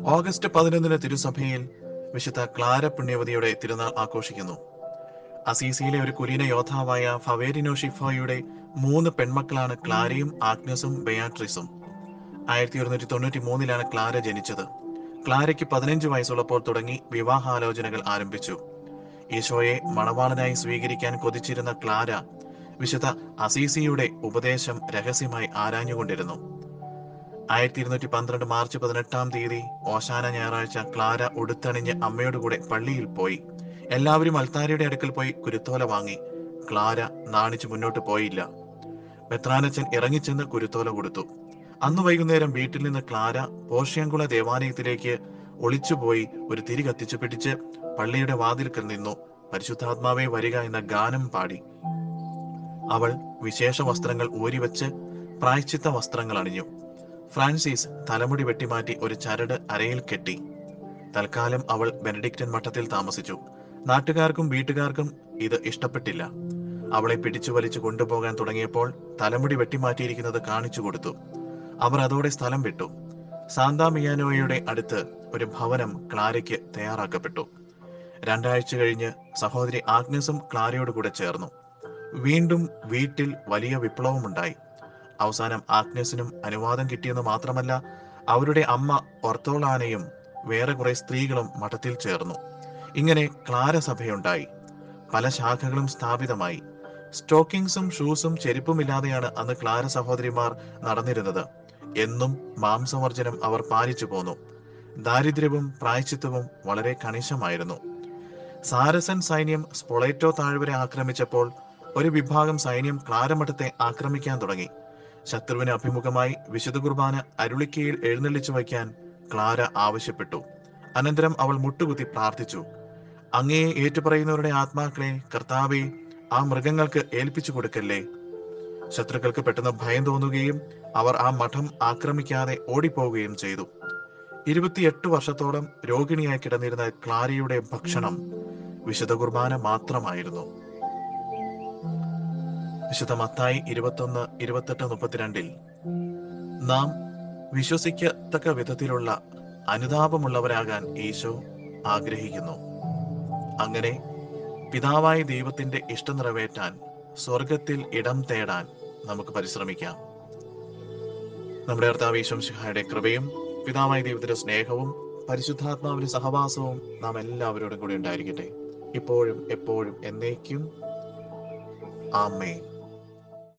August പതിനൊന്നിന് തിരുസഭയിൽ വിശുദ്ധ Clara പുണ്യവതിയുടെ തിരുനാൾ ആഘോഷിക്കുന്നു അസീസിയിലെ ഒരു കുലീന യോദ്ധാവായ ഫവേരിനോ ഷിഫോയുടെ മൂന്ന് പെൺമക്കളാണ് ക്ലാരയും ആഗ്നസും ബെയാട്രിസും ആയിരത്തി ഒരുന്നൂറ്റി തൊണ്ണൂറ്റി മൂന്നിലാണ് ക്ലാര ജനിച്ചത് ക്ലാരയ്ക്ക് പതിനഞ്ച് വയസ്സുള്ളപ്പോൾ തുടങ്ങി വിവാഹാലോചനകൾ ആരംഭിച്ചു ഈശോയെ മണവാളനായി സ്വീകരിക്കാൻ കൊതിച്ചിരുന്ന ക്ലാര വിശുദ്ധ അസീസിയുടെ ഉപദേശം രഹസ്യമായി ആരാഞ്ഞുകൊണ്ടിരുന്നു ആയിരത്തി ഇരുന്നൂറ്റി പന്ത്രണ്ട് മാർച്ച് പതിനെട്ടാം തീയതി ഓശാന ഞായറാഴ്ച ക്ലാര ഉടുത്തണിഞ്ഞ് അമ്മയോട് കൂടെ പള്ളിയിൽ പോയി എല്ലാവരും അൽത്താരയുടെ അടുക്കൽ പോയി കുരുത്തോല വാങ്ങി ക്ലാര നാണിച്ച് മുന്നോട്ട് പോയില്ല മെത്രാനച്ചൻ ഇറങ്ങിച്ചെന്ന് കുരുത്തോല കൊടുത്തു അന്ന് വൈകുന്നേരം വീട്ടിൽ നിന്ന് ക്ലാര പോഷ്യാങ്കുള ദേവാലയത്തിലേക്ക് ഒളിച്ചുപോയി ഒരു തിരി കത്തിച്ചു പിടിച്ച് പള്ളിയുടെ വാതിൽക്കൽ നിന്നു പരിശുദ്ധാത്മാവെ വരിക എന്ന ഗാനം പാടി അവൾ വിശേഷ വസ്ത്രങ്ങൾ ഊരിവെച്ച് പ്രായശ്ചിത്ത വസ്ത്രങ്ങൾ അണിഞ്ഞു ഫ്രാൻസിസ് തലമുടി വെട്ടിമാറ്റി ഒരു ചരട് അരയിൽ കെട്ടി തൽക്കാലം അവൾ ബെനഡിക്റ്റൻ മഠത്തിൽ താമസിച്ചു നാട്ടുകാർക്കും വീട്ടുകാർക്കും ഇത് ഇഷ്ടപ്പെട്ടില്ല അവളെ പിടിച്ചു വലിച്ചു കൊണ്ടുപോകാൻ തുടങ്ങിയപ്പോൾ തലമുടി വെട്ടിമാറ്റിയിരിക്കുന്നത് കാണിച്ചു കൊടുത്തു അവർ അതോടെ സ്ഥലം വിട്ടു സാന്താ മിയാനോയുടെ അടുത്ത് ഒരു ഭവനം ക്ലാരയ്ക്ക് തയ്യാറാക്കപ്പെട്ടു രണ്ടാഴ്ച കഴിഞ്ഞ് സഹോദരി ആഗ്നസും ക്ലാരയോട് കൂടെ ചേർന്നു വീണ്ടും വീട്ടിൽ വലിയ വിപ്ലവമുണ്ടായി അവസാനം ആഗ്നസിനും അനുവാദം കിട്ടിയെന്ന് മാത്രമല്ല അവരുടെ അമ്മ ഒർത്തോളാനയും വേറെ കുറെ സ്ത്രീകളും മഠത്തിൽ ചേർന്നു ഇങ്ങനെ ക്ലാര സഭയുണ്ടായി പല ശാഖകളും സ്ഥാപിതമായി സ്റ്റോക്കിങ്സും ഷൂസും ചെരുപ്പുമില്ലാതെയാണ് അന്ന് ക്ലാര സഹോദരിമാർ നടന്നിരുന്നത് എന്നും മാംസവർജനം അവർ പാലിച്ചു പോന്നു ദാരിദ്ര്യവും പ്രായച്ചിത്വവും വളരെ കണിശമായിരുന്നു സാരസൻ സൈന്യം സ്പൊളേറ്റോ താഴ്വര ആക്രമിച്ചപ്പോൾ ഒരു വിഭാഗം സൈന്യം ക്ലാരമഠത്തെ ആക്രമിക്കാൻ തുടങ്ങി ശത്രുവിന് അഭിമുഖമായി വിശുദ്ധ കുർബാന അരുളിക്കയിൽ എഴുന്നള്ളിച്ചു വയ്ക്കാൻ ക്ലാര ആവശ്യപ്പെട്ടു അനന്തരം അവൾ മുട്ടുകുത്തി പ്രാർത്ഥിച്ചു അങ്ങയെ ഏറ്റുപറയുന്നവരുടെ ആത്മാക്കളെ കർത്താവെ ആ മൃഗങ്ങൾക്ക് ഏൽപ്പിച്ചു കൊടുക്കല്ലേ ശത്രുക്കൾക്ക് പെട്ടെന്ന് ഭയം തോന്നുകയും അവർ ആ മഠം ആക്രമിക്കാതെ ഓടിപ്പോവുകയും ചെയ്തു ഇരുപത്തിയെട്ട് വർഷത്തോളം രോഗിണിയായി കിടന്നിരുന്ന ക്ലാരയുടെ ഭക്ഷണം വിശുദ്ധ കുർബാന മാത്രമായിരുന്നു വിശുദ്ധ മത്തായി ഇരുപത്തൊന്ന് ഇരുപത്തെട്ട് മുപ്പത്തിരണ്ടിൽ നാം വിശ്വസിക്കത്തക്ക വിധത്തിലുള്ള അനുതാപമുള്ളവരാകാൻ ഈശോ ആഗ്രഹിക്കുന്നു അങ്ങനെ പിതാവായ ദൈവത്തിന്റെ ഇഷ്ടം നിറവേറ്റാൻ സ്വർഗത്തിൽ ഇടം തേടാൻ നമുക്ക് പരിശ്രമിക്കാം നമ്മുടെ കർത്താവ് ഈശ്വംശിഹായുടെ കൃപയും പിതാവായ ദൈവത്തിന്റെ സ്നേഹവും പരിശുദ്ധാത്മാവിന്റെ സഹവാസവും നാം എല്ലാവരോടും കൂടി ഉണ്ടായിരിക്കട്ടെ ഇപ്പോഴും എപ്പോഴും എന്നേക്കും ആമേൻ